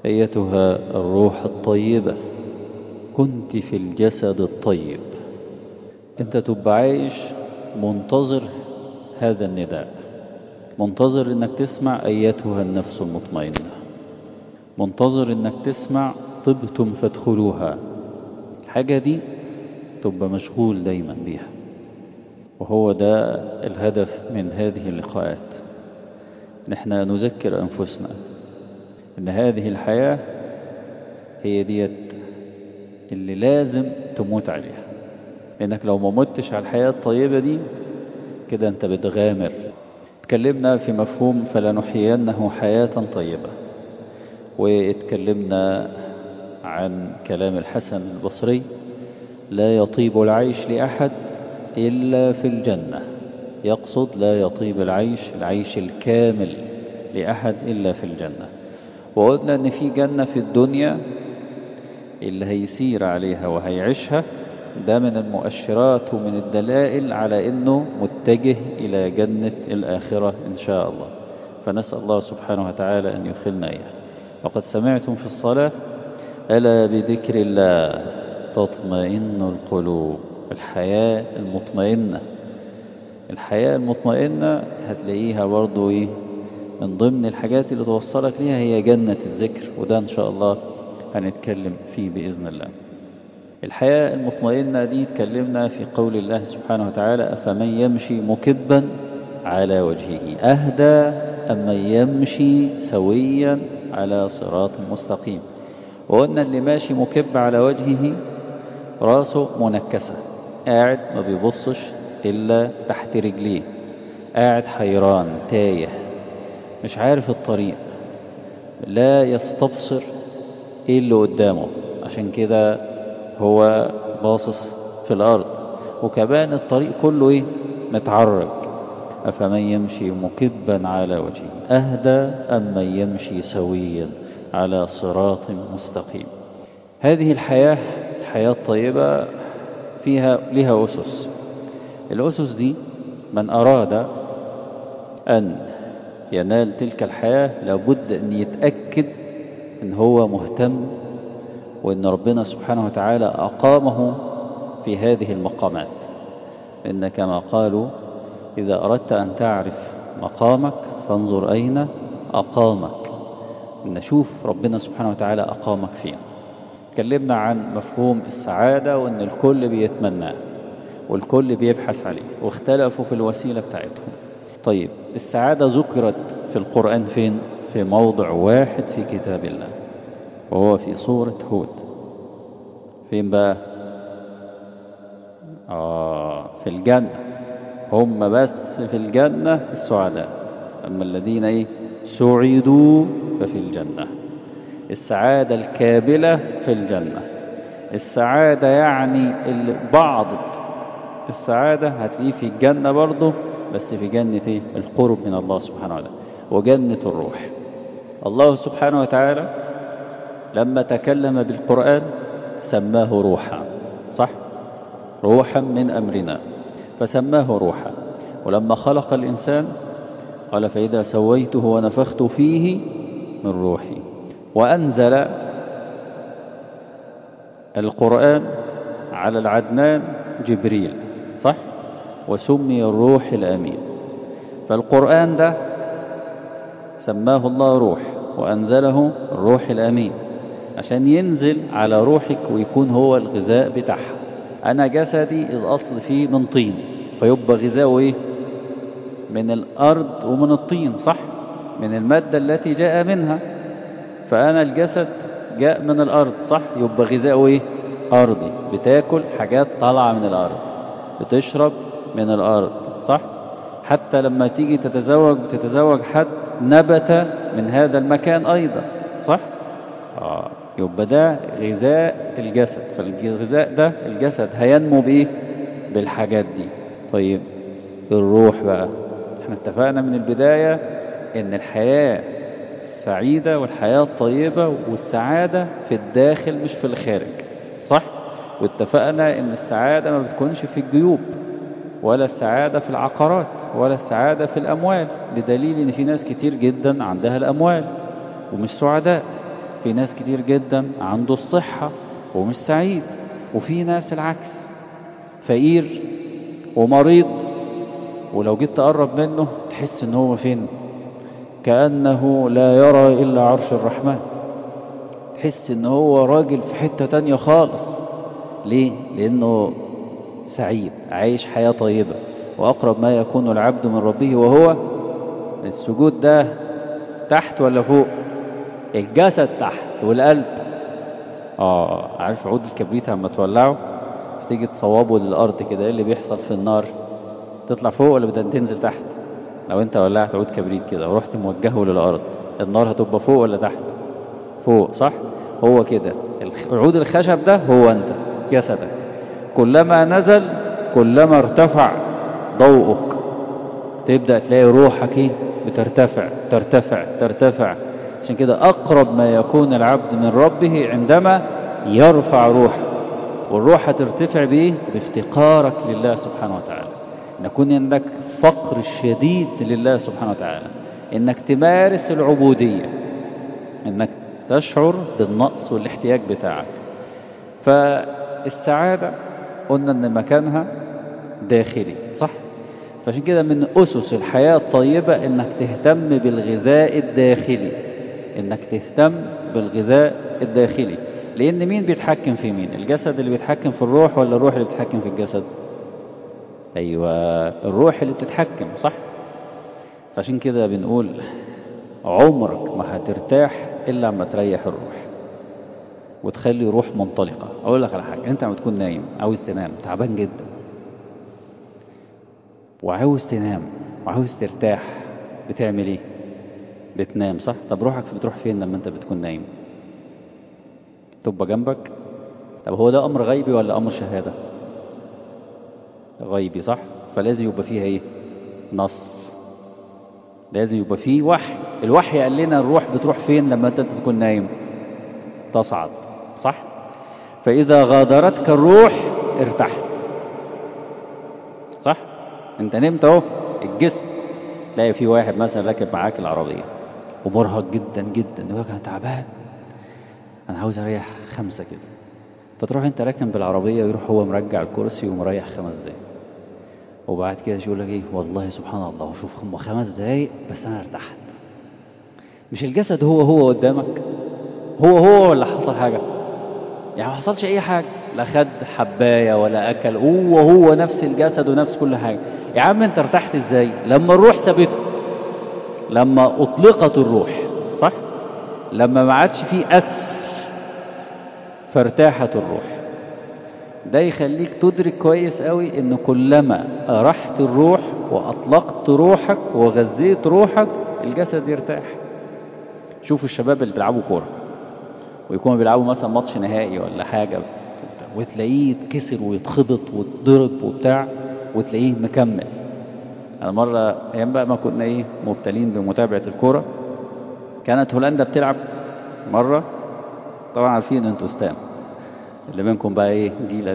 أيتها الروح الطيبة كنت في الجسد الطيب أنت تبقى عايش منتظر هذا النداء منتظر أنك تسمع أيتها النفس المطمئنة منتظر أنك تسمع طبتم فادخلوها الحاجة دي تبقى مشغول دايما بيها وهو ده الهدف من هذه اللقاءات نحن نذكر أنفسنا أن هذه الحياة هي ديت اللي لازم تموت عليها لأنك لو ما متش على الحياة الطيبة دي كده أنت بتغامر اتكلمنا في مفهوم فلنحيينه حياة طيبة واتكلمنا عن كلام الحسن البصري لا يطيب العيش لأحد إلا في الجنة يقصد لا يطيب العيش العيش الكامل لأحد إلا في الجنة وقلنا أن في جنة في الدنيا اللي هيسير عليها وهيعيشها ده من المؤشرات ومن الدلائل على أنه متجه إلى جنة الآخرة إن شاء الله فنسأل الله سبحانه وتعالى أن يدخلنا إياه وقد سمعتم في الصلاة ألا بذكر الله تطمئن القلوب الحياة المطمئنة الحياة المطمئنة هتلاقيها برضو إيه من ضمن الحاجات اللي توصلك ليها هي جنة الذكر وده إن شاء الله هنتكلم فيه بإذن الله الحياة المطمئنة دي اتكلمنا في قول الله سبحانه وتعالى أفمن يمشي مكبا على وجهه أهدى أم من يمشي سويا على صراط مستقيم وقلنا اللي ماشي مكب على وجهه راسه منكسة قاعد ما بيبصش إلا تحت رجليه قاعد حيران تايه مش عارف الطريق لا يستبصر ايه اللي قدامه عشان كده هو باصص في الأرض وكمان الطريق كله ايه متعرج أفمن يمشي مكبا على وجهه أهدى أم من يمشي سويا على صراط مستقيم هذه الحياة الحياة الطيبة فيها لها أسس الأسس دي من أراد أن ينال تلك الحياة لابد أن يتأكد أن هو مهتم وأن ربنا سبحانه وتعالى أقامه في هذه المقامات إن كما قالوا إذا أردت أن تعرف مقامك فانظر أين أقامك نشوف ربنا سبحانه وتعالى أقامك فين تكلمنا عن مفهوم السعادة وأن الكل بيتمناه والكل بيبحث عليه واختلفوا في الوسيلة بتاعتهم طيب السعادة ذكرت في القرآن فين في موضع واحد في كتاب الله وهو في سورة هود فين بقى آه في الجنة هم بس في الجنة السعداء أما الذين إيه سعدوا ففي الجنة السعادة الكاملة في الجنة السعادة يعني بعض السعادة هتلاقيه في الجنة برضه بس في جنة إيه؟ القرب من الله سبحانه وتعالى وجنة الروح الله سبحانه وتعالى لما تكلم بالقرآن سماه روحا صح روحا من أمرنا فسماه روحا ولما خلق الإنسان قال فإذا سويته ونفخت فيه من روحي وأنزل القرآن على العدنان جبريل صح وسمي الروح الأمين فالقرآن ده سماه الله روح وأنزله الروح الأمين عشان ينزل على روحك ويكون هو الغذاء بتاعها أنا جسدي الأصل فيه من طين فيبقى غذاؤه إيه من الأرض ومن الطين صح من المادة التي جاء منها فأنا الجسد جاء من الأرض صح يبقى غذاؤه إيه أرضي بتاكل حاجات طالعة من الأرض بتشرب من الأرض صح حتى لما تيجي تتزوج بتتزوج حد نبت من هذا المكان أيضا صح آه. يبقى ده غذاء الجسد فالغذاء ده الجسد هينمو بإيه بالحاجات دي طيب الروح بقى احنا اتفقنا من البداية ان الحياة السعيدة والحياة الطيبة والسعادة في الداخل مش في الخارج صح واتفقنا ان السعادة ما بتكونش في الجيوب ولا السعادة في العقارات ولا السعادة في الأموال بدليل ان في ناس كتير جدا عندها الأموال ومش سعداء في ناس كتير جدا عنده الصحة ومش سعيد وفي ناس العكس فقير ومريض ولو جيت تقرب منه تحس ان هو فين كأنه لا يرى إلا عرش الرحمن تحس ان هو راجل في حتة تانية خالص ليه؟ لأنه سعيد عايش حياة طيبة وأقرب ما يكون العبد من ربه وهو السجود ده تحت ولا فوق الجسد تحت والقلب اه عارف عود الكبريت لما تولعه تيجي تصوبه للأرض كده ايه اللي بيحصل في النار تطلع فوق ولا بدها تنزل تحت لو انت ولعت عود كبريت كده ورحت موجهه للأرض النار هتبقى فوق ولا تحت فوق صح هو كده عود الخشب ده هو انت جسدك كلما نزل كلما ارتفع ضوءك تبدأ تلاقي روحك ايه بترتفع ترتفع ترتفع عشان كده أقرب ما يكون العبد من ربه عندما يرفع روحه والروح هترتفع بإيه؟ بافتقارك لله سبحانه وتعالى نكون عندك فقر شديد لله سبحانه وتعالى إنك تمارس العبودية إنك تشعر بالنقص والاحتياج بتاعك فالسعادة قلنا إن مكانها داخلي صح؟ فعشان كده من أسس الحياة الطيبة إنك تهتم بالغذاء الداخلي إنك تهتم بالغذاء الداخلي لأن مين بيتحكم في مين الجسد اللي بيتحكم في الروح ولا الروح اللي بتتحكم في الجسد أيوة الروح اللي بتتحكم صح فعشان كده بنقول عمرك ما هترتاح إلا لما تريح الروح وتخلي روح منطلقة أقول لك على حاجة أنت لما تكون نايم عاوز تنام تعبان جدا وعاوز تنام وعاوز ترتاح بتعمل ايه بتنام صح طب روحك بتروح فين لما انت بتكون نايم تبقى جنبك طب هو ده امر غيبي ولا امر شهاده غيبي صح فلازم يبقى فيها ايه نص لازم يبقى فيه وحي الوحي قال لنا الروح بتروح فين لما انت تكون نايم تصعد صح فاذا غادرتك الروح ارتحت صح انت نمت اهو الجسم تلاقي في واحد مثلا راكب معاك العربيه ومرهق جدا جدا يقول لك انا تعبان انا عاوز اريح خمسه كده فتروح انت راكن بالعربيه ويروح هو مرجع الكرسي ومريح خمس دقايق وبعد كده يقول لك ايه والله سبحان الله شوف هم خمس دقايق بس انا ارتحت مش الجسد هو هو قدامك هو هو ولا حصل حاجه يعني ما حصلش اي حاجه لا خد حبايه ولا اكل هو هو نفس الجسد ونفس كل حاجه يا عم انت ارتحت ازاي لما الروح سابته لما اطلقت الروح صح لما ما عادش فيه اسر فارتاحت الروح ده يخليك تدرك كويس قوي ان كلما ارحت الروح واطلقت روحك وغذيت روحك الجسد يرتاح شوف الشباب اللي بيلعبوا كوره ويكونوا بيلعبوا مثلا ماتش نهائي ولا حاجه وتلاقيه يتكسر ويتخبط ويتضرب وبتاع وتلاقيه مكمل انا مره ايام بقى ما كنا ايه مبتلين بمتابعه الكوره كانت هولندا بتلعب مره طبعا عارفين انتوا ستام اللي منكم بقى ايه جيل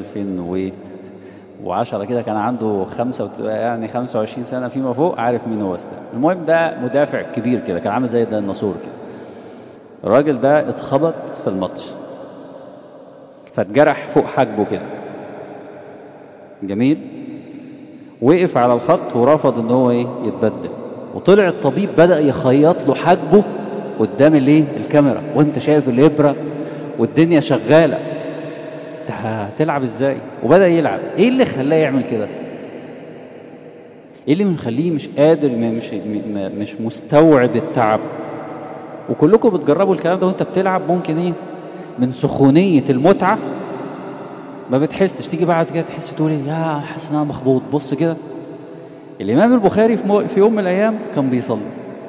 2010 كده كان عنده خمسة وت... يعني 25 سنه فيما فوق عارف مين هو ستام المهم ده مدافع كبير كده كان عامل زي ده الناسور كده الراجل ده اتخبط في الماتش فاتجرح فوق حاجبه كده جميل وقف على الخط ورفض ان هو ايه يتبدل وطلع الطبيب بدأ يخيط له حاجبه قدام الايه الكاميرا وانت شايف الابره والدنيا شغاله هتلعب ازاي وبدأ يلعب ايه اللي خلاه يعمل كده ايه اللي مخليه مش قادر مش مش مستوعب التعب وكلكم بتجربوا الكلام ده وانت بتلعب ممكن ايه من سخونية المتعة ما بتحسش تيجي بعد كده تحس تقول ايه يا حاسس ان انا مخبوط بص كده الامام البخاري في, مو... في يوم من الايام كان بيصلي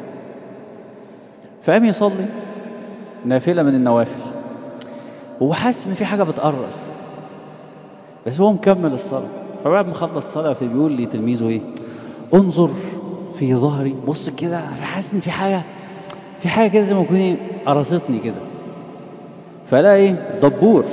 فقام يصلي نافلة من النوافل وهو حاسس ان في حاجة بتقرص بس هو مكمل الصلاة فبعد ما خلص الصلاة فبيقول لي تلميذه ايه انظر في ظهري بص كده حاسس ان في حاجة في حاجة كده زي ما يكون ايه قرصتني كده فلا ايه دبور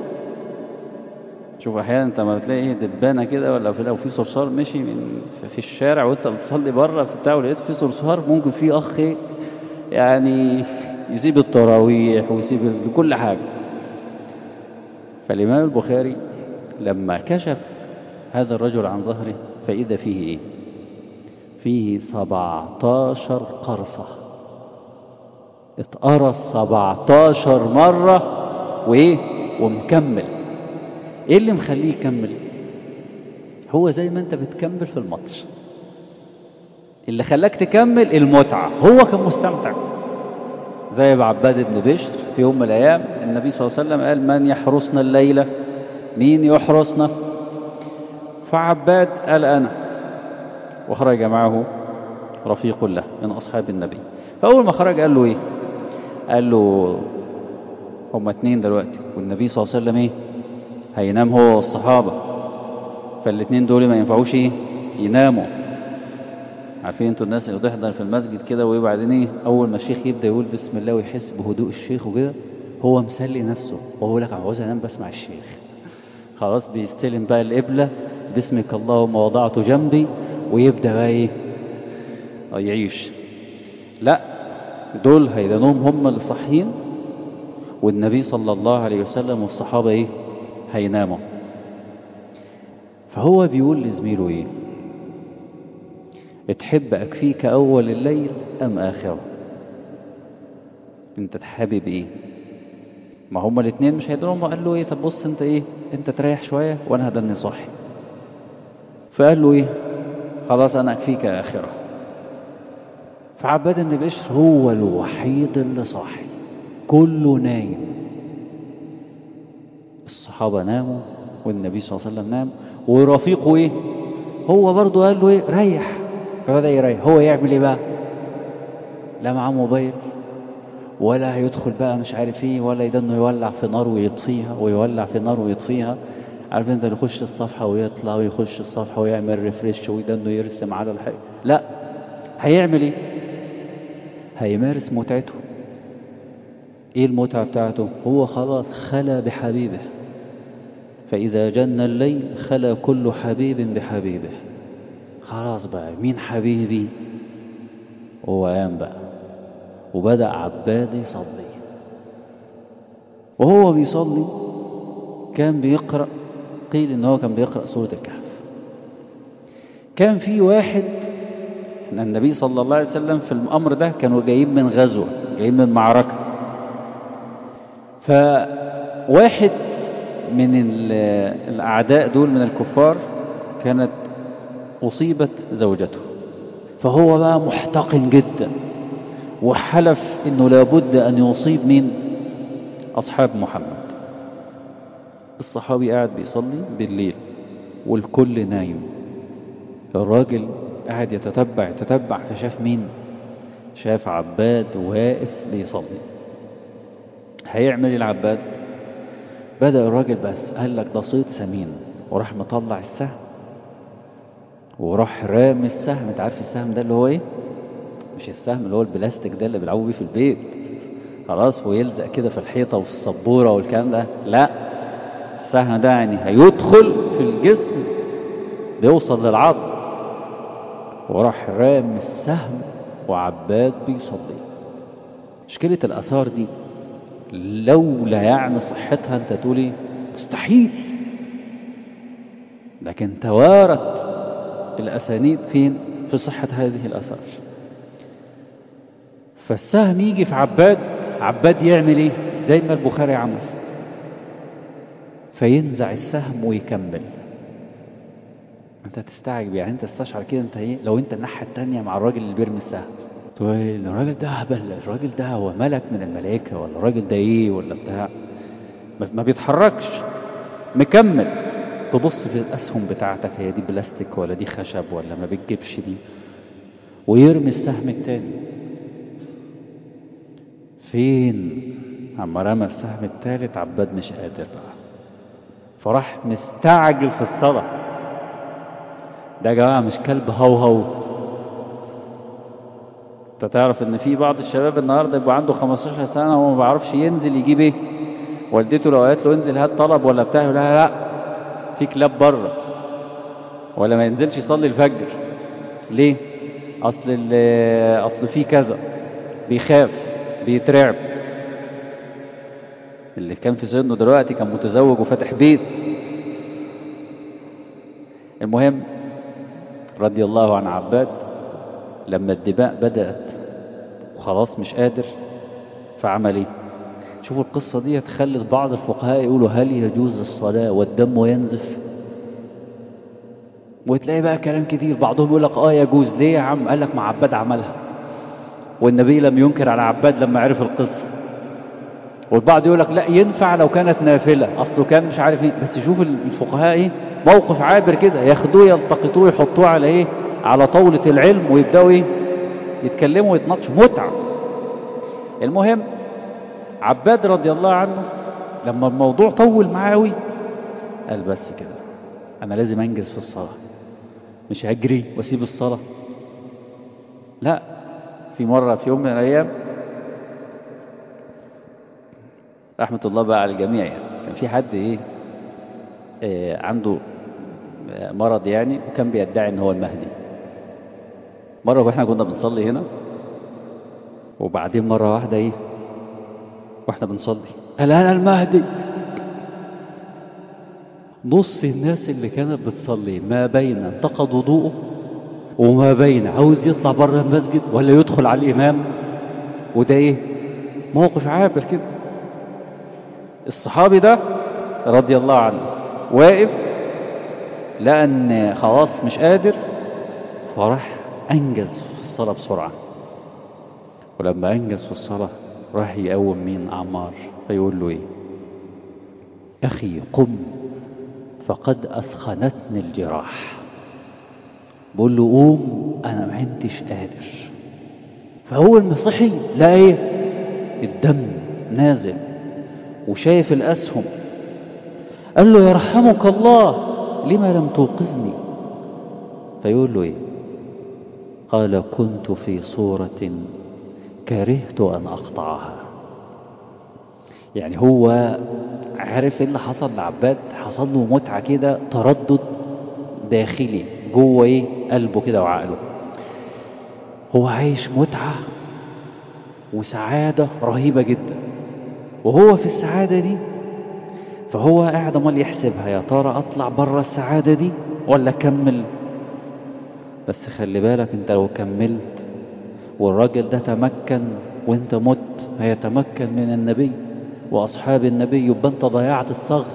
شوف احيانا انت ما بتلاقي ايه دبانه كده ولا في لو في صرصار مشي من في الشارع وانت بتصلي بره في بتاع ولقيت في صرصار ممكن في اخ ايه يعني يسيب التراويح ويسيب كل حاجة فالإمام البخاري لما كشف هذا الرجل عن ظهره فإذا فيه إيه فيه سبعتاشر قرصة اتقرص سبعتاشر مرة وإيه ومكمل إيه اللي مخليه يكمل هو زي ما أنت بتكمل في الماتش اللي خلاك تكمل المتعة هو كان مستمتع زي ابو عباد بن بشر في يوم من الأيام النبي صلى الله عليه وسلم قال من يحرسنا الليلة مين يحرسنا فعباد قال أنا وخرج معه رفيق له من أصحاب النبي فأول ما خرج قال له إيه قال له هما اتنين دلوقتي والنبي صلى الله عليه وسلم إيه هينام هو والصحابة فالاتنين دول ما ينفعوش إيه يناموا عارفين انتوا الناس اللي تحضر في المسجد كده وبعدين ايه اول ما الشيخ يبدا يقول بسم الله ويحس بهدوء الشيخ وكده هو مسلي نفسه وهو يقول لك انا عاوز انام بسمع الشيخ خلاص بيستلم بقى القبله باسمك اللهم وضعت جنبي ويبدا بقى ايه يعيش لا دول هيدانهم هم اللي صاحيين والنبي صلى الله عليه وسلم والصحابه ايه هيناموا فهو بيقول لزميله ايه تحب أكفيك أول الليل أم آخره أنت تحابب إيه ما هما الاثنين مش هيدرهم قال له إيه طب بص أنت إيه أنت تريح شوية وأنا هدني صاحي فقال له إيه خلاص أنا أكفيك آخره فعباد بن بشر هو الوحيد اللي صاحي كله نايم الصحابة ناموا والنبي صلى الله عليه وسلم نام ورفيقه إيه هو برضه قال له إيه ريح فبدأ يريح هو يعمل ايه بقى لا معاه موبايل ولا هيدخل بقى مش عارف ايه ولا يدنه يولع في نار ويطفيها ويولع في نار ويطفيها عارف انت يخش الصفحة ويطلع ويخش الصفحة ويعمل ريفريش ويدنه يرسم على الحاجة لا هيعمل ايه هيمارس متعته ايه المتعة بتاعته هو خلاص خلى بحبيبه فإذا جن الليل خلى كل حبيب بحبيبه خلاص بقى مين حبيبي هو قام بقى وبدأ عباد يصلي وهو بيصلي كان بيقرأ قيل ان هو كان بيقرأ سورة الكهف كان في واحد النبي صلى الله عليه وسلم في الأمر ده كانوا جايين من غزوة جايين من معركة فواحد من الأعداء دول من الكفار كانت أصيبت زوجته فهو بقى محتقن جدا وحلف انه لابد ان يصيب مين اصحاب محمد الصحابي قاعد بيصلي بالليل والكل نايم الراجل قاعد يتتبع يتتبع فشاف مين شاف عباد واقف بيصلي هيعمل العباد بدأ الراجل بس قال لك ده صيد سمين وراح مطلع السهم وراح رامي السهم انت عارف السهم ده اللي هو ايه مش السهم اللي هو البلاستيك ده اللي بيلعبوا بيه في البيت خلاص ويلزق كده في الحيطة وفي السبورة والكلام ده لا السهم ده يعني هيدخل في الجسم بيوصل للعظم وراح رامي السهم وعباد بيصلي مشكلة الآثار دي لولا يعني صحتها انت تقولي مستحيل لكن توارت الأسانيد فين في صحة هذه الآثار فالسهم يجي في عباد عباد يعمل ايه زي ما البخاري عمل فينزع السهم ويكمل انت تستعجب يعني انت تستشعر كده انت ايه لو انت الناحيه الثانيه مع الراجل اللي بيرمي السهم تقول ايه الراجل ده هبل الراجل ده هو ملك من الملائكه ولا الراجل ده ايه ولا بتاع ما بيتحركش مكمل تبص في الاسهم بتاعتك هي دي بلاستيك ولا دي خشب ولا ما بتجيبش دي ويرمي السهم التاني فين اما رمى السهم التالت عباد مش قادر بقى فراح مستعجل في الصلاة ده يا جماعة مش كلب هو هو انت تعرف ان في بعض الشباب النهاردة يبقى عنده 15 سنة وما بيعرفش ينزل يجيب ايه والدته لو قالت له انزل هات طلب ولا بتاع يقول لها لا في كلاب بره ولا ما ينزلش يصلي الفجر ليه اصل اصل في كذا بيخاف بيترعب اللي كان في سنه دلوقتي كان متزوج وفاتح بيت المهم رضي الله عن عباد لما الدماء بدأت وخلاص مش قادر فعمل ايه شوفوا القصة دي خلت بعض الفقهاء يقولوا هل يجوز الصلاة والدم ينزف وتلاقي بقى كلام كتير بعضهم يقول لك اه يجوز ليه يا عم قال لك ما عباد عملها والنبي لم ينكر على عباد لما عرف القصة والبعض يقول لك لا ينفع لو كانت نافلة اصله كان مش عارف ايه بس شوف الفقهاء ايه موقف عابر كده ياخدوه يلتقطوه يحطوه على ايه على طاولة العلم ويبدأوا ايه يتكلموا ويتناقشوا متعة المهم عباد رضي الله عنه لما الموضوع طول معاه قوي قال بس كده انا لازم انجز في الصلاة مش هجري واسيب الصلاة لا في مرة في يوم من الايام رحمة الله بقى على الجميع يعني كان في حد ايه آه عنده مرض يعني وكان بيدعي ان هو المهدي مرة واحنا كنا بنصلي هنا وبعدين مرة واحدة ايه واحنا بنصلي قال انا المهدي نص الناس اللي كانت بتصلي ما بين انتقد وضوءه وما بين عاوز يطلع بره المسجد ولا يدخل على الامام وده ايه موقف عابر كده الصحابي ده رضي الله عنه واقف لأن خلاص مش قادر فراح أنجز في الصلاة بسرعة ولما أنجز في الصلاة راح يقوم مين عمار فيقول له إيه أخي قم فقد أثخنتني الجراح بقول له قوم أنا ما عندش قادر فأول ما صحي لا إيه الدم نازل وشايف الأسهم قال له يرحمك الله لما لم توقظني فيقول له ايه قال كنت في صورة كرهت أن أقطعها يعني هو عارف ايه اللي حصل لعباد حصل له متعة كده تردد داخلي جوه ايه قلبه كده وعقله هو عايش متعة وسعادة رهيبة جدا وهو في السعادة دي فهو قاعد امال يحسبها يا ترى اطلع بره السعادة دي ولا اكمل بس خلي بالك انت لو كملت والراجل ده تمكن وانت مت هيتمكن من النبي واصحاب النبي يبقى انت ضيعت الثغر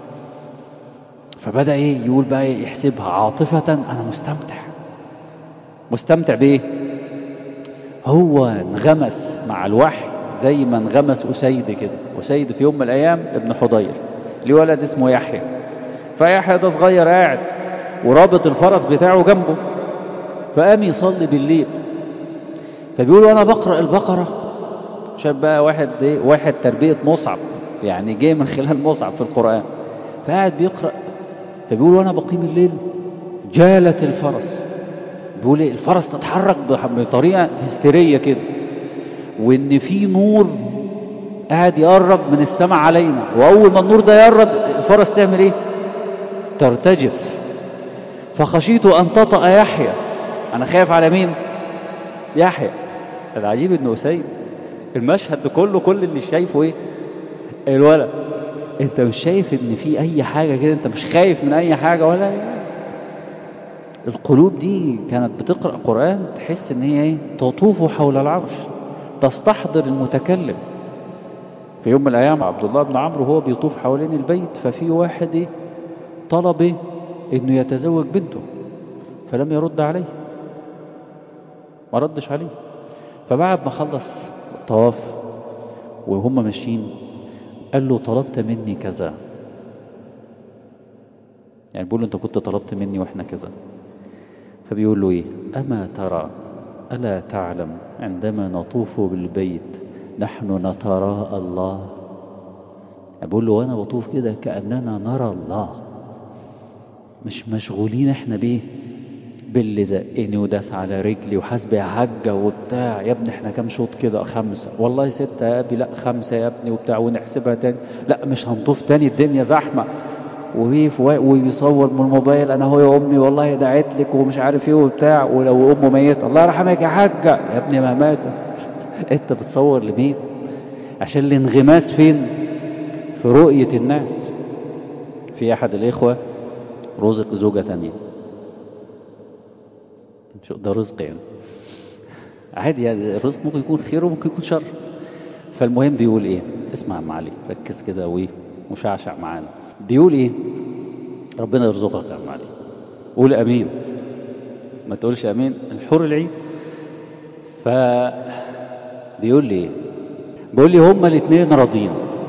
فبدأ ايه يقول بقى إيه يحسبها عاطفة انا مستمتع مستمتع بايه هو انغمس مع الوحي زي ما انغمس أسيد كده أسيد في يوم من الأيام ابن فضيل ليه ولد اسمه يحيى فيحيى ده صغير قاعد ورابط الفرس بتاعه جنبه فقام يصلي بالليل فبيقول وانا بقرأ البقرة شاف بقى واحد ايه واحد تربية مصعب يعني جاي من خلال مصعب في القرآن فقاعد بيقرأ فبيقول وانا بقيم الليل جالت الفرس بيقول ايه الفرس تتحرك بطريقة هستيرية كده وان في نور قاعد يقرب من السماء علينا واول ما النور ده يقرب الفرس تعمل ايه ترتجف فخشيت ان تطأ يحيى انا خايف على مين يحيى العجيب انه اسيد المشهد ده كله كل اللي شايفه ايه الولد انت مش شايف ان في اي حاجة كده انت مش خايف من اي حاجة ولا القلوب دي كانت بتقرأ قرآن تحس ان هي ايه تطوف حول العرش تستحضر المتكلم في يوم من الأيام عبد الله بن عمرو وهو بيطوف حوالين البيت ففي واحد إيه طلب إيه إنه يتزوج بنته فلم يرد عليه ما ردش عليه فبعد ما خلص طواف وهم ماشيين قال له طلبت مني كذا يعني بيقول له انت كنت طلبت مني واحنا كذا فبيقول له ايه اما ترى ألا تعلم عندما نطوف بالبيت نحن نتراءى الله أقول له وأنا بطوف كده كأننا نرى الله مش مشغولين احنا بيه باللي زقني وداس على رجلي وحاسب يا حاجة وبتاع يا ابني احنا كام شوط كده خمسة والله ستة يا ابني لا خمسة يا ابني وبتاع ونحسبها تاني لا مش هنطوف تاني الدنيا زحمة وهيف ويصور من الموبايل انا هو يا امي والله دعيت لك ومش عارف ايه وبتاع ولو امه ميت الله يرحمك يا حاجه يا ابني ما مات انت بتصور لمين عشان الانغماس فين في رؤية الناس في أحد الإخوة رزق زوجة تانية شو ده رزق يعني عادي يعني الرزق ممكن يكون خير وممكن يكون شر فالمهم بيقول ايه اسمع يا علي ركز كده وايه مشعشع معانا بيقول ايه ربنا يرزقك يا علي قول امين ما تقولش امين الحور العين ف بيقول لي ايه بيقول لي هما الاثنين راضيين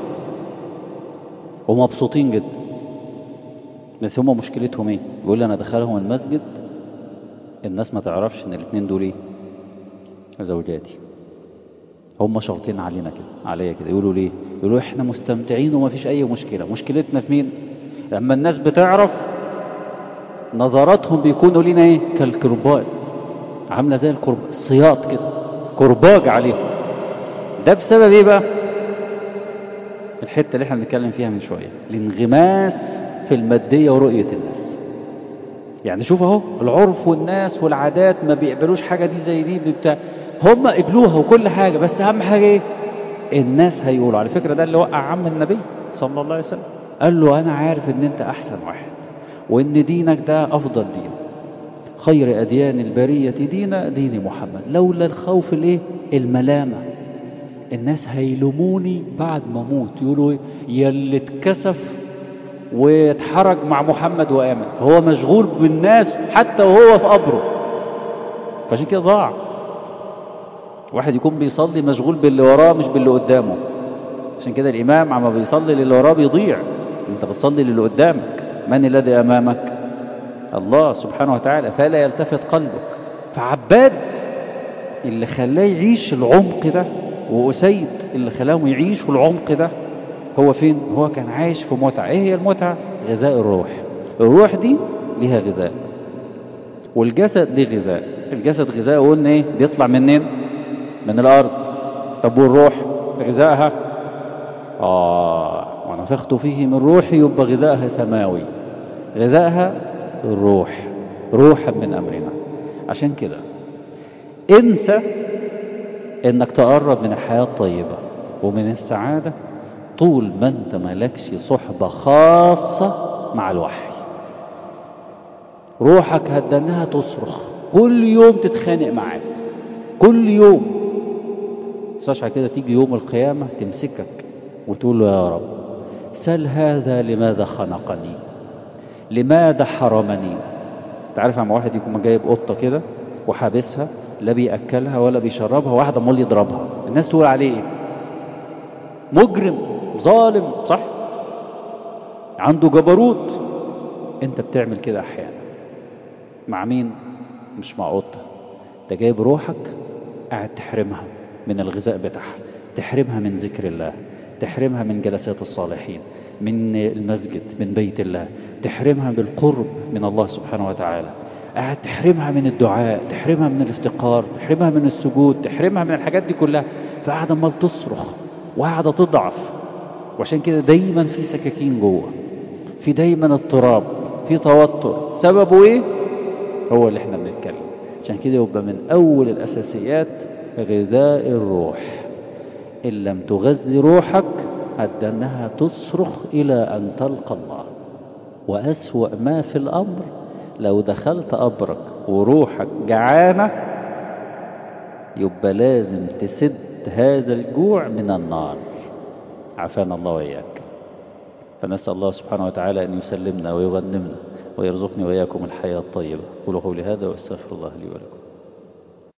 ومبسوطين جدا بس هما مشكلتهم ايه بيقول لي انا دخلهم المسجد الناس ما تعرفش ان الاثنين دول ايه زوجاتي هم شرطين علينا كده عليا كده يقولوا ليه يقولوا احنا مستمتعين وما فيش اي مشكلة مشكلتنا في مين لما الناس بتعرف نظراتهم بيكونوا لنا ايه كالكرباج عاملة زي الكرب الصياط كده كرباج عليهم ده بسبب ايه بقى الحتة اللي احنا بنتكلم فيها من شوية الانغماس في المادية ورؤية الناس يعني شوف اهو العرف والناس والعادات ما بيقبلوش حاجة دي زي دي بتاع هم قبلوها وكل حاجة بس اهم حاجة ايه الناس هيقولوا على فكرة ده اللي وقع عم النبي صلى الله عليه وسلم قال له انا عارف ان انت احسن واحد وان دينك ده افضل دين خير اديان البرية دين دين محمد لولا الخوف الايه الملامة الناس هيلوموني بعد ما اموت يقولوا ايه يلي اتكسف واتحرج مع محمد وآمن فهو مشغول بالناس حتى وهو في قبره فعشان كده ضاع واحد يكون بيصلي مشغول باللي وراه مش باللي قدامه عشان كده الإمام عما بيصلي للي وراه بيضيع انت بتصلي للي قدامك من الذي أمامك الله سبحانه وتعالى فلا يلتفت قلبك فعباد اللي خلاه يعيش العمق ده وأسيد اللي خلاهم يعيشوا العمق ده هو فين هو كان عايش في متعة ايه هي المتعة غذاء الروح الروح دي ليها غذاء والجسد ليه غذاء الجسد غذاء قلنا ايه بيطلع منين من الارض طب والروح غذائها اه ونفخت فيه من روحي يبقى غذائها سماوي غذائها الروح روحا من امرنا عشان كده انسى انك تقرب من الحياة الطيبة ومن السعادة طول ما انت مالكش صحبة خاصة مع الوحي روحك هدنها تصرخ كل يوم تتخانق معاك كل يوم تستشعر كده تيجي يوم القيامة تمسكك وتقول له يا رب سل هذا لماذا خنقني لماذا حرمني تعرف عم واحد يكون جايب قطة كده وحابسها لا بيأكلها ولا بيشربها واحد امال يضربها الناس تقول عليه ايه مجرم ظالم صح عنده جبروت انت بتعمل كده احيانا مع مين مش مع قطة انت جايب روحك قاعد تحرمها من الغذاء بتاعها تحرمها من ذكر الله تحرمها من جلسات الصالحين من المسجد من بيت الله تحرمها بالقرب من الله سبحانه وتعالى قاعد تحرمها من الدعاء تحرمها من الافتقار تحرمها من السجود تحرمها من الحاجات دي كلها فقاعدة عمال تصرخ وقاعدة تضعف وعشان كده دايما في سكاكين جوه في دايما اضطراب في توتر سببه ايه هو اللي احنا بنتكلم عشان كده يبقى من اول الاساسيات غذاء الروح ان لم تغذي روحك أدى أنها تصرخ إلى أن تلقى الله وأسوأ ما في الأمر لو دخلت قبرك وروحك جعانة يبقى لازم تسد هذا الجوع من النار عافانا الله وإياك فنسأل الله سبحانه وتعالى أن يسلمنا ويغنمنا ويرزقني وإياكم الحياة الطيبة قولوا قولي هذا واستغفر الله لي ولكم